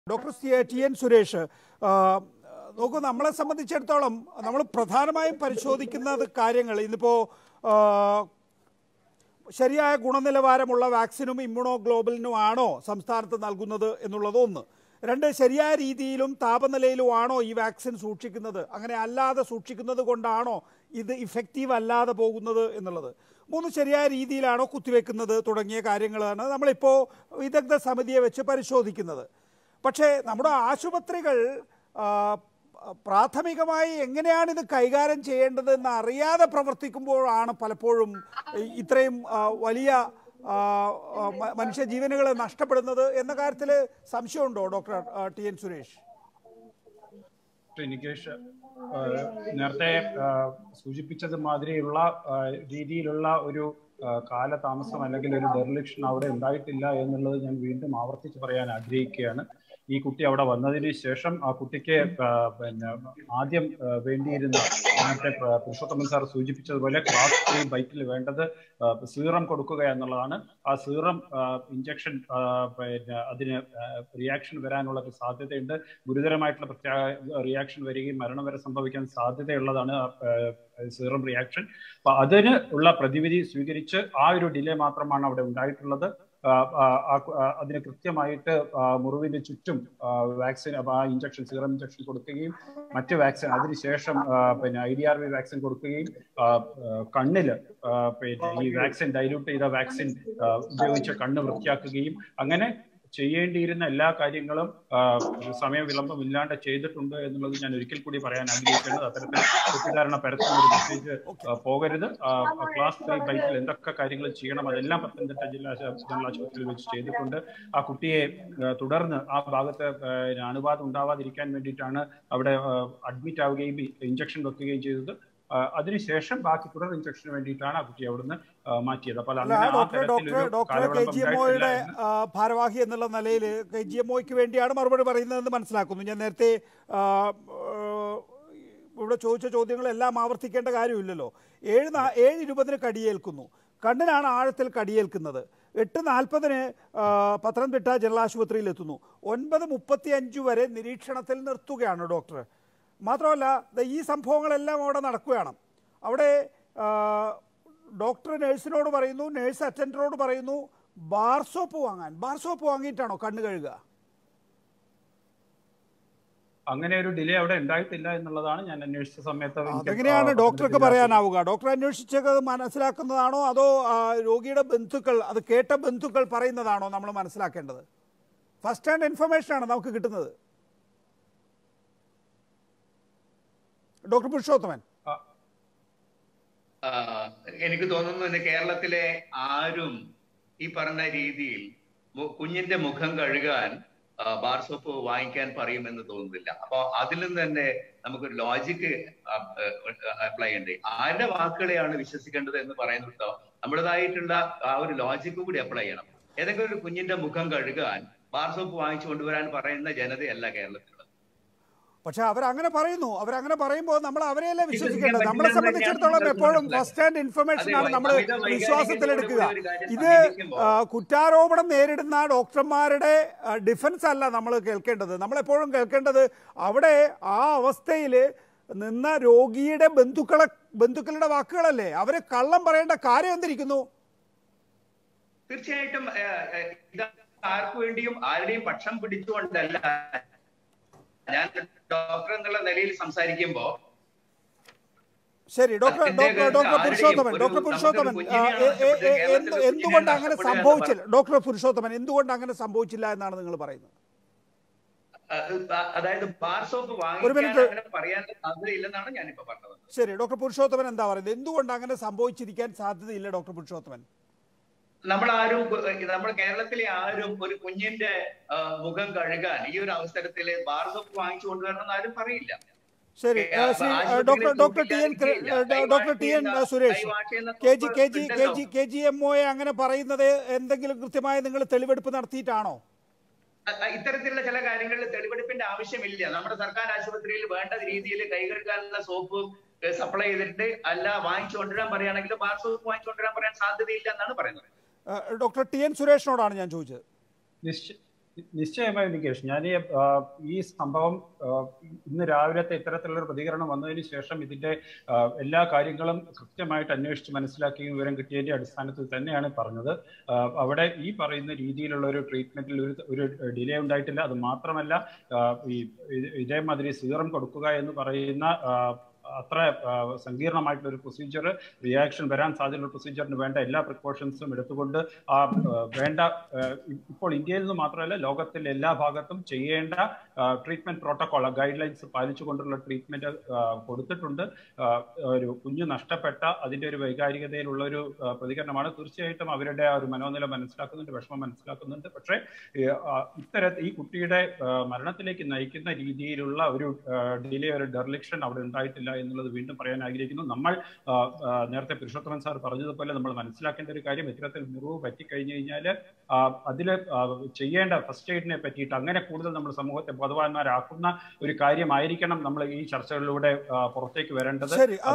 Doctor സി- T N Suresh ആ, നോക്കൂ നമ്മളെ സംബന്ധിച്ചിടത്തോളം നമ്മൾ പ്രധാനമായും പരിശോധിക്കുന്നത് കാര്യങ്ങൾ ഇന്നിപ്പോൾ ശരിയായ ഗുണനിലവാരമുള്ള വാക്സിനും ഇമ്മ്യൂണോ ഗ്ലോബലിനും ആണോ സംസ്ഥാനത്ത് നൽകുന്നത് എന്നുള്ളത് ഒന്ന് രണ്ട് ശരിയായ രീതിയിലും താപനിലയിലും ആണോ ഈ വാക്സിൻ സൂക്ഷിക്കുന്നത് അങ്ങനെ അല്ലാതെ സൂക്ഷിക്കുന്നത് കൊണ്ടാണോ ഇത് ഇഫക്റ്റീവ് അല്ലാതെ പോകുന്നത് എന്നുള്ളത് മൂന്ന് ശരിയായ രീതിയിലാണോ കുത്തിവെക്കുന്നത് തുടങ്ങിയ കാര്യങ്ങളാണ് നമ്മളിപ്പോൾ വിദഗ്ധ സമിതിയെ വെച്ച് പരിശോധിക്കുന്നത് പക്ഷേ നമ്മുടെ ആശുപത്രികൾ ആ, പ്രാഥമികമായി എങ്ങനെയാണ് ഇത് കൈകാര്യം ചെയ്യേണ്ടത് എന്ന് അറിയാതെ പ്രവർത്തിക്കുമ്പോഴാണ് പലപ്പോഴും ഈ- ഇത്രയും ആ, വലിയ ആ, ആ, മ- മനുഷ്യജീവനുകൾ നഷ്ടപ്പെടുന്നത് എന്ന കാര്യത്തിൽ സംശയമുണ്ടോ ഡോക്ടർ ആ, ടി എൻ സുരേഷ് നികേഷ് ആ, നേരത്തെ ആ, സൂചിപ്പിച്ചത് മാതിരിയുള്ള ആ, രീതിയിലുള്ള ഒരു ആ, കാലതാമസം അല്ലെങ്കിൽ ഒരു ഡെർലിക്ഷൻ അവിടെ ഉണ്ടായിട്ടില്ല എന്നുള്ളത് ഞാൻ വീണ്ടും ആവർത്തിച്ച് പറയാൻ ആഗ്രഹിക്കുകയാണ് ഈ കുട്ടി അവിടെ വന്നതിന് ശേഷം ആ കുട്ടിക്ക് ആ, പിന്നെ ആദ്യം ആ, വേണ്ടിയിരുന്ന നേരത്തെ പ്ര- പുരുഷോത്തമൻ സാർ സൂചിപ്പിച്ചതുപോലെ ക്ലാസ് ത്രീ ബൈക്കിൽ വേണ്ടത് ആ, സീറം കൊടുക്കുക എന്നുള്ളതാണ് ആ സീറം ഇഞ്ചക്ഷൻ പിന്നെ അതിന് റിയാക്ഷൻ വരാനുള്ള ഒരു സാധ്യതയുണ്ട് ഗുരുതരമായിട്ടുള്ള പ്രത്യേക റിയാക്ഷൻ വരികയും മരണം വരെ സംഭവിക്കാൻ സാധ്യതയുള്ളതാണ് സീറം റിയാക്ഷൻ അപ്പൊ അതിന് ഉള്ള പ്രതിവിധി സ്വീകരിച്ച് ആ ഒരു ഡിലേ മാത്രമാണ് അവിടെ ഉണ്ടായിട്ടുള്ളത് ആ, ആ, ആ, ആ, അതിന് കൃത്യമായിട്ട് ആ, മുറിവിന് ചുറ്റും വാക്സിൻ ആ ഇഞ്ചക്ഷൻ സീറം ഇഞ്ചക്ഷൻ കൊടുക്കുകയും മറ്റ് വാക്സിൻ അതിനുശേഷം ആ, പിന്നെ I D R V vaccine കൊടുക്കുകയും ആ, ആ, കണ്ണില് ആ, പിന്നെ ഈ വാക്സിൻ ഡൈല്യൂട്ട് ചെയ്ത വാക്സിൻ ആ, ഉപയോഗിച്ച് കണ്ണ് വൃത്തിയാക്കുകയും അങ്ങനെ ചെയ്യേണ്ടിയിരുന്ന എല്ലാ കാര്യങ്ങളും ആ, സമയ വിളംബം ഇല്ലാണ്ട് ചെയ്തിട്ടുണ്ട് എന്നുള്ളത് ഞാൻ ഒരിക്കൽ കൂടി പറയാൻ ആഗ്രഹിക്കുന്നത് അത്തരത്തിൽ തെറ്റിദ്ധാരണ പരത്തുന്ന ഒരു മെസ്സേജ് പോകരുത് ആ, ക്ലാസ് ത്രീ ബൈക്കിൽ എന്തൊക്കെ കാര്യങ്ങൾ ചെയ്യണം അതെല്ലാം പത്തനംതിട്ട ജില്ലാ ആശ- ജനറൽ ആശുപത്രിയിൽ വെച്ച് ചെയ്തിട്ടുണ്ട് ആ കുട്ടിയെ ആ, തുടർന്ന് ആ ഭാഗത്ത് ആ, അണുബാധ ഉണ്ടാവാതിരിക്കാൻ വേണ്ടിയിട്ടാണ് അവിടെ അഡ്മിറ്റ് ആവുകയും ഇഞ്ചക്ഷൻ വെക്കുകയും ചെയ്തത് ആ, അതിനുശേഷം ബാക്കി തുടർ ഇഞ്ചക്ഷന് വേണ്ടിയിട്ടാണ് ആ കുട്ടിയെ അവിടുന്ന് ആ, മാറ്റിയത് അപ്പോൾ അല്ല അങ്ങനെ ആ ഡോക്ടർ ഡോക്ടർ തരത്തിലൊരു ഡോക്ടർ കെ കാലവിളംബം ജി എം ഉണ്ടായിട്ടില്ല ഒയുടെ എന്ന് ഭാരവാഹി എന്നുള്ള നിലയിൽ കെ ജി എം ഒയ്ക്ക് വേണ്ടിയാണ് മറുപടി പറയുന്നതെന്ന് മനസ്സിലാക്കുന്നു ഞാൻ നേരത്തെ ആ, ആ, ഇവിടെ ചോദിച്ച ചോദ്യങ്ങളെല്ലാം ആവർത്തിക്കേണ്ട കാര്യമില്ലല്ലോ ഏഴ് നാ- ഏഴ് ഇരുപതിന് കടിയേൽക്കുന്നു കണ്ണിനാണ് ആഴത്തിൽ കടിയേൽക്കുന്നത് എട്ട് നാൽപ്പതിന് പത്തനംതിട്ട ജനറൽ ആശുപത്രിയിൽ എത്തുന്നു ഒൻപത് മുപ്പത്തി അഞ്ച് വരെ നിരീക്ഷണത്തിൽ നിർത്തുകയാണ് ഡോക്ടർ മാത്രമല്ല ദേ ഈ സംഭവങ്ങളെല്ലാം അവിടെ നടക്കുകയാണ് അവിടെ ആ, ഡോക്ടർ നഴ്സിനോട് പറയുന്നു നഴ്സ് അറ്റൻഡറോട് പറയുന്നു ബാർ സോപ്പ് വാങ്ങാൻ ബാർ സോപ്പ് വാങ്ങിയിട്ടാണോ കണ്ണ് കഴുകുക അങ്ങനെ ഒരു ഡിലേ അവിടെ ഉണ്ടായിട്ടില്ല എന്നുള്ളതാണ് ഞാൻ അന്വേഷിച്ച സമയത്ത് എനിക്ക് അതെങ്ങനെയാണ് ആ, ഡോക്ടർക്ക് പത്തനംതിട്ട പറയാനാവുക ഡോക്ടർ അന്വേഷിച്ചത് മനസ്സിലാക്കുന്നതാണോ അതോ ആ, രോഗിയുടെ ബന്ധുക്കൾ അത് കേട്ട ബന്ധുക്കൾ പറയുന്നതാണോ നമ്മൾ മനസ്സിലാക്കേണ്ടത് ഫസ്റ്റ് ഹാൻഡ് ഇൻഫർമേഷൻ ആണ് നമുക്ക് കിട്ടുന്നത് ഡോക്ടർ പുരുഷോത്തമൻ ആ, ആ, എനിക്ക് തോന്നുന്നു ഇന്ന് കേരളത്തിലെ ആരും ഈ പറഞ്ഞ രീതിയിൽ മു- കുഞ്ഞിന്റെ മുഖം കഴുകാൻ ആ, ബാർ സോപ്പ് വാങ്ങിക്കാൻ പറയുമെന്ന് തോന്നുന്നില്ല അപ്പൊ അതിൽ നിന്ന് തന്നെ നമുക്കൊരു ലോജിക്ക് അപ്ലൈ ചെയ്യണ്ടേ ആരുടെ വാക്കുകളെയാണ് വിശ്വസിക്കേണ്ടത് എന്ന് പറയുന്നുണ്ടോ നമ്മുടേതായിട്ടുള്ള ആ ഒരു ലോജിക്ക് കൂടി അപ്ലൈ ചെയ്യണം ഏതെങ്കിലും ഒരു കുഞ്ഞിന്റെ മുഖം കഴുകാൻ ബാർ സോപ്പ് വാങ്ങിച്ചു കൊണ്ടുവരാൻ പറയുന്ന ജനതയല്ല കേരളത്തിലുള്ളത് പക്ഷെ അവരങ്ങനെ പറയുന്നു അവരങ്ങനെ പറയുമ്പോൾ നമ്മൾ അവരെയല്ലേ വിശ്വസിക്കാൻ വിശ്വസിക്കേണ്ടത് നമ്മളെ പറ്റില്ല സംബന്ധിച്ചിടത്തോളം എന്ന് എപ്പോഴും മനസ്സിലാക്കി. ഫസ്റ്റ് ഹാൻഡ് ഇൻഫർമേഷൻ അതെ, ആണ് നമ്മൾ അമിത വൈകാരികതയോടുകൂടി വിശ്വാസത്തിലെടുക്കുക ഒരു കാര്യം ഇത് സമീപിക്കുമ്പോൾ- ആ, കുറ്റാരോപണം നേരിടുന്ന ഡോക്ടർമാരുടെ ഡിഫൻസ് അല്ല നമ്മൾ കേൾക്കേണ്ടത് നമ്മളെപ്പോഴും കേൾക്കേണ്ടത് അവിടെ ആ അവസ്ഥയിൽ നിന്ന രോഗിയുടെ ബന്ധുക്കളെ ബന്ധുക്കളുടെ വാക്കുകളല്ലേ അവര് കള്ളം പറയേണ്ട കാര്യം എന്തിരിക്കുന്നു തീർച്ചയായിട്ടും ഏഹ്, ഏഹ്, ഇത് ആർക്കു വേണ്ടിയും ആരുടെയും പക്ഷം പിടിച്ചുകൊണ്ടല്ല ഞാൻ ഡോക്ടർ എന്നുള്ള നിലയിൽ സംസാരിക്കുമ്പോ ശരി ഡോക്ടർ അതിന്റെ ഡോക്ടർ ഡോക്ടർ ആരുടെയും പുരുഷോത്തമൻ ഒരു- ഡോക്ടർ പുരുഷോത്തമൻ നമുക്കൊരു ആ, കുഞ്ഞിനെയാണ് എ- എ- എ- നഷ്ടപ്പെട്ടത്. എന്ത് കേരളത്തിൽ എന്തുകൊണ്ട് കുഞ്ഞിനെ അങ്ങനെ നഷ്ടപ്പെടുക എന്ന് സംഭവിച്ചില്ല ഡോക്ടർ പുരുഷോത്തമൻ എന്തുകൊണ്ട് അങ്ങനെ സംഭവിച്ചില്ല എന്നാണ് നിങ്ങൾ പറയുന്നത് അഹ് അതായത് ബാർ സോപ്പ് ഒരു വാങ്ങിക്കാൻ മിനിറ്റ്. അങ്ങനെ പറയാൻ സാധ്യതയില്ലെന്നാണ് ഞാനിപ്പോ പറഞ്ഞത് ശരി ഡോക്ടർ പുരുഷോത്തമൻ എന്താ പറയുന്നത് എന്തുകൊണ്ട് അങ്ങനെ സംഭവിച്ചിരിക്കാൻ സാധ്യതയില്ല ഡോക്ടർ പുരുഷോത്തമൻ നമ്മൾ ആരും നമ്മൾ കേരളത്തിലെ ആരും ഒരു കുഞ്ഞിന്റെ ആ, മുഖം കഴുകാൻ ഈ ഒരു അവസരത്തില് ബാർ സോപ്പ് വാങ്ങിച്ചു കൊണ്ടുവരണമെന്ന് ആരും പറയില്ല ശരി ഏ, ആ, ശ്രീ, ആ, ആശുപത്രികളിൽ ഡോക്ടർ ഡോക്ടർ ടി എൻ സൂക്ഷിക്കാൻ കൃ- ഇരിക്കുകയില്ല. ഡോക്ടർ ടി എൻ കൈവാഷ് സുരേഷ് ചെയ്യുന്ന- കൈവാഷ് ചെയ്യുന്ന K G K G K ഉണ്ടല്ലോ. ജി കെ ജി എം ഒയെ അങ്ങനെ പറയുന്നത് എന്തെങ്കിലും കൃത്യമായി നിങ്ങൾ തെളിവെടുപ്പ് നടത്തിയിട്ടാണോ അ- അ- ഇത്തരത്തിലുള്ള ചില കാര്യങ്ങളിൽ തെളിവെടുപ്പിന്റെ ആവശ്യമില്ല നമ്മുടെ സർക്കാർ ആശുപത്രിയിൽ വേണ്ട രീതിയിൽ കൈ കഴുകാനുള്ള സോപ്പ് സപ്ലൈ ചെയ്തിട്ട് അല്ല വാങ്ങിച്ചു കൊണ്ടുവരാൻ പറയുകയാണെങ്കിൽ ബാർ സോപ്പ് വാങ്ങിച്ചു കൊണ്ടുവരാൻ പറയാൻ സാധ്യതയില്ല എന്നാണ് പറയുന്നത് ആ, ഡോക്ടർ ടി എൻ സുരേഷിനോടാണ് ഞാൻ ചോദിച്ചത് നിശ്ച- നിശ്ചയമായും നികേഷ് ഞാൻ ഈ, ആ, ഈ സംഭവം ആ, ഇന്ന് രാവിലത്തെ ഇത്തരത്തിലുള്ള ഒരു പ്രതികരണം വന്നതിന് ശേഷം ഇതിന്റെ ആ, എല്ലാ കാര്യങ്ങളും കൃത്യമായിട്ട് അന്വേഷിച്ച് മനസ്സിലാക്കിയും വിവരം കിട്ടിയതിന്റെ അടിസ്ഥാനത്തിൽ തന്നെയാണ് പറഞ്ഞത് ആ, അവിടെ ഈ പറയുന്ന രീതിയിലുള്ള ഒരു ട്രീറ്റ്മെന്റിൽ ഒരു ഒരു ഡിലേ ഉണ്ടായിട്ടില്ല അത് മാത്രമല്ല ആ, ഈ ഇത് ഇതേമാതിരി സീറം കൊടുക്കുക എന്ന് പറയുന്ന ആ, അത്ര ആ, സങ്കീർണമായിട്ടുള്ള ഒരു പ്രൊസീജിയർ റിയാക്ഷൻ വരാൻ സാധ്യതയുള്ള പ്രൊസീജിയറിന് വേണ്ട എല്ലാ പ്രിക്കോഷൻസും എടുത്തുകൊണ്ട് ആ ആ, വേണ്ട ആ, ഇപ്പോൾ ഇന്ത്യയിൽ നിന്ന് മാത്രമല്ല ലോകത്തിലെ എല്ലാ ഭാഗത്തും ചെയ്യേണ്ട ട്രീറ്റ്മെന്റ് പ്രോട്ടോകോൾ ഗൈഡ് ലൈൻസ് പാലിച്ചുകൊണ്ടുള്ള ട്രീറ്റ്മെന്റ് കൊടുത്തിട്ടുണ്ട് ആ, ഒരു കുഞ്ഞ് നഷ്ടപ്പെട്ട അതിന്റെ ഒരു വൈകാരികതയിലുള്ള ഒരു ആ, പ്രതികരണമാണ് തീർച്ചയായിട്ടും അവരുടെ ആ ഒരു മനോനില മനസ്സിലാക്കുന്നുണ്ട് വിഷമം മനസ്സിലാക്കുന്നുണ്ട് പക്ഷേ ഈ, ആ, ഇത്തരത്തിൽ ഈ കുട്ടിയുടെ ആ, മരണത്തിലേക്ക് നയിക്കുന്ന രീതിയിലുള്ള ഒരു ഡിലേ ഒരു ഡെർലിക്ഷൻ അവിടെ ഉണ്ടായിട്ടില്ല എന്നുള്ളത് വീണ്ടും പറയാൻ ആഗ്രഹിക്കുന്നു നമ്മൾ ആ, ആ, നേരത്തെ പുരുഷോത്തമൻ സാർ പറഞ്ഞതുപോലെ നമ്മൾ മനസ്സിലാക്കേണ്ട ഒരു കാര്യം ഇത്തരത്തിൽ മുറിവ് പറ്റിക്കഴിഞ്ഞു കഴിഞ്ഞാൽ അതിൽ ചെയ്യേണ്ട ഫസ്റ്റ് എയ്ഡിനെ പറ്റിയിട്ട് അങ്ങനെ കൂടുതൽ നമ്മൾ സമൂഹത്തെ ബോധവാന്മാരാക്കുന്ന ഒരു കാര്യമായിരിക്കണം നമ്മൾ ഈ ചർച്ചകളിലൂടെ ആ, പുറത്തേക്ക് വരേണ്ടത് ശരി